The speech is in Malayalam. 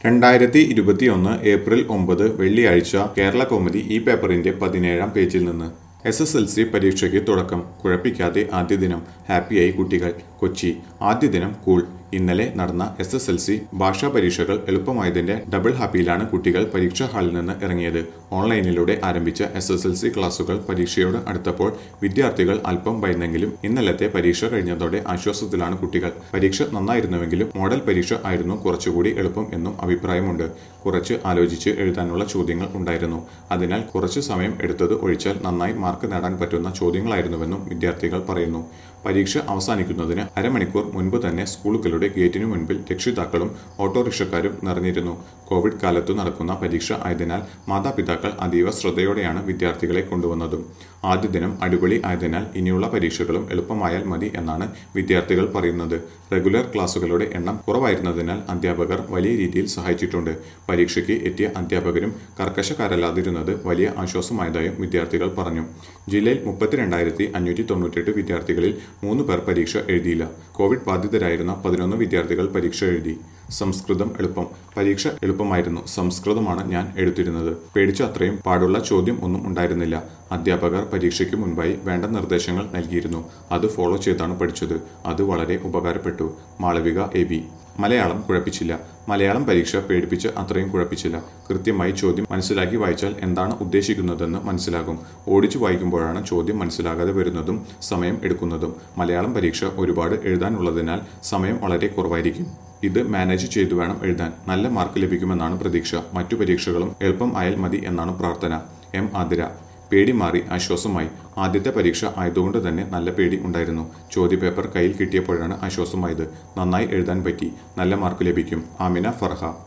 രണ്ടായിരത്തി ഇരുപത്തിയൊന്ന് ഏപ്രിൽ ഒമ്പത് വെള്ളിയാഴ്ച കേരള കൗമുദി ഈ പേപ്പറിന്റെ പതിനേഴാം പേജിൽ നിന്ന് എസ് എസ് എൽ സി പരീക്ഷയ്ക്ക് തുടക്കം കുഴപ്പിക്കാതെ ആദ്യ ദിനം ഹാപ്പിയായി കുട്ടികൾ കൊച്ചി ആദ്യ ദിനം കൂൾ ഇന്നലെ നടന്ന എസ് എസ് എൽ സി ഭാഷാ പരീക്ഷകൾ എളുപ്പമായതിന്റെ ഡബിൾ ഹാപ്പിയിലാണ് കുട്ടികൾ പരീക്ഷാ ഹാളിൽ നിന്ന് ഇറങ്ങിയത് ഓൺലൈനിലൂടെ ആരംഭിച്ച എസ് എസ് എൽ സി ക്ലാസുകൾ പരീക്ഷയോട് അടുത്തപ്പോൾ വിദ്യാർത്ഥികൾ അല്പം ഭയന്നെങ്കിലും ഇന്നലത്തെ പരീക്ഷ കഴിഞ്ഞതോടെ ആശ്വാസത്തിലാണ് കുട്ടികൾ പരീക്ഷ നന്നായിരുന്നുവെങ്കിലും മോഡൽ പരീക്ഷ ആയിരുന്നു കുറച്ചുകൂടി എളുപ്പം എന്നും അഭിപ്രായമുണ്ട് കുറച്ച് ആലോചിച്ച് എഴുതാനുള്ള ചോദ്യങ്ങൾ ഉണ്ടായിരുന്നു അതിനാൽ കുറച്ച് സമയം എടുത്തത് ഒഴിച്ചാൽ നന്നായി മാർക്ക് നേടാൻ പറ്റുന്ന ചോദ്യങ്ങളായിരുന്നുവെന്നും വിദ്യാർത്ഥികൾ പറയുന്നു പരീക്ഷ അവസാനിക്കുന്നതിന് അരമണിക്കൂർ മുൻപ് തന്നെ സ്കൂളുകളുടെ ഗേറ്റിനു മുൻപിൽ രക്ഷിതാക്കളും ഓട്ടോറിക്ഷക്കാരും നിറഞ്ഞിരുന്നു കോവിഡ് കാലത്തു നടക്കുന്ന പരീക്ഷ ആയതിനാൽ മാതാപിതാക്കൾ അതീവ ശ്രദ്ധയോടെയാണ് വിദ്യാർത്ഥികളെ കൊണ്ടുവന്നതും ആദ്യ ദിനം അടിപൊളി ആയതിനാൽ ഇനിയുള്ള പരീക്ഷകളും എളുപ്പമായാൽ മതി എന്നാണ് വിദ്യാർത്ഥികൾ പറയുന്നത് റെഗുലർ ക്ലാസുകളുടെ എണ്ണം കുറവായിരുന്നതിനാൽ അധ്യാപകർ വലിയ രീതിയിൽ സഹായിച്ചിട്ടുണ്ട് പരീക്ഷയ്ക്ക് എത്തിയ അധ്യാപകരും കർക്കശക്കാരല്ലാതിരുന്നത് വലിയ ആശ്വാസമായതായും വിദ്യാർത്ഥികൾ പറഞ്ഞു ജില്ലയിൽ മുപ്പത്തിരണ്ടായിരത്തി അഞ്ഞൂറ്റി തൊണ്ണൂറ്റെട്ട് വിദ്യാർത്ഥികളിൽ മൂന്ന് പേർ പരീക്ഷ എഴുതിയില്ല കോവിഡ് ബാധിതരായിരുന്ന പതിനൊന്ന് വിദ്യാർത്ഥികൾ പരീക്ഷ എഴുതി സംസ്കൃതം എളുപ്പം പരീക്ഷ എളുപ്പമായിരുന്നു സംസ്കൃതമാണ് ഞാൻ എഴുതിയിരുന്നത് പേടിച്ച അത്രയും പാടുള്ള ചോദ്യം ഒന്നും ഉണ്ടായിരുന്നില്ല അധ്യാപകർ പരീക്ഷയ്ക്ക് മുൻപായി വേണ്ട നിർദ്ദേശങ്ങൾ നൽകിയിരുന്നു അത് ഫോളോ ചെയ്താണ് പഠിച്ചത് അത് വളരെ ഉപകാരപ്പെട്ടു മാളവിക എ ബി മലയാളം കുഴപ്പിച്ചില്ല മലയാളം പരീക്ഷ പേടിപ്പിച്ച് അത്രയും കുഴപ്പിച്ചില്ല കൃത്യമായി ചോദ്യം മനസ്സിലാക്കി വായിച്ചാൽ എന്താണ് ഉദ്ദേശിക്കുന്നതെന്ന് മനസ്സിലാകും ഓടിച്ചു വായിക്കുമ്പോഴാണ് ചോദ്യം മനസ്സിലാകാതെ വരുന്നതും സമയം എടുക്കുന്നതും മലയാളം പരീക്ഷ ഒരുപാട് എഴുതാനുള്ളതിനാൽ സമയം വളരെ കുറവായിരിക്കും ഇത് മാനേജ് ചെയ്തു വേണം എഴുതാൻ നല്ല മാർക്ക് ലഭിക്കുമെന്നാണ് പ്രതീക്ഷ മറ്റു പരീക്ഷകളും എളുപ്പം ആയാൽ മതി എന്നാണ് പ്രാർത്ഥന എം ആതിര പേടി മാറി ആശ്വാസമായി ആദ്യത്തെ പരീക്ഷ ആയതുകൊണ്ട് തന്നെ നല്ല പേടി ഉണ്ടായിരുന്നു ചോദ്യപേപ്പർ കയ്യിൽ കിട്ടിയപ്പോഴാണ് ആശ്വാസമായത് നന്നായി എഴുതാൻ പറ്റി നല്ല മാർക്ക് ലഭിക്കും ആമിന ഫർഹ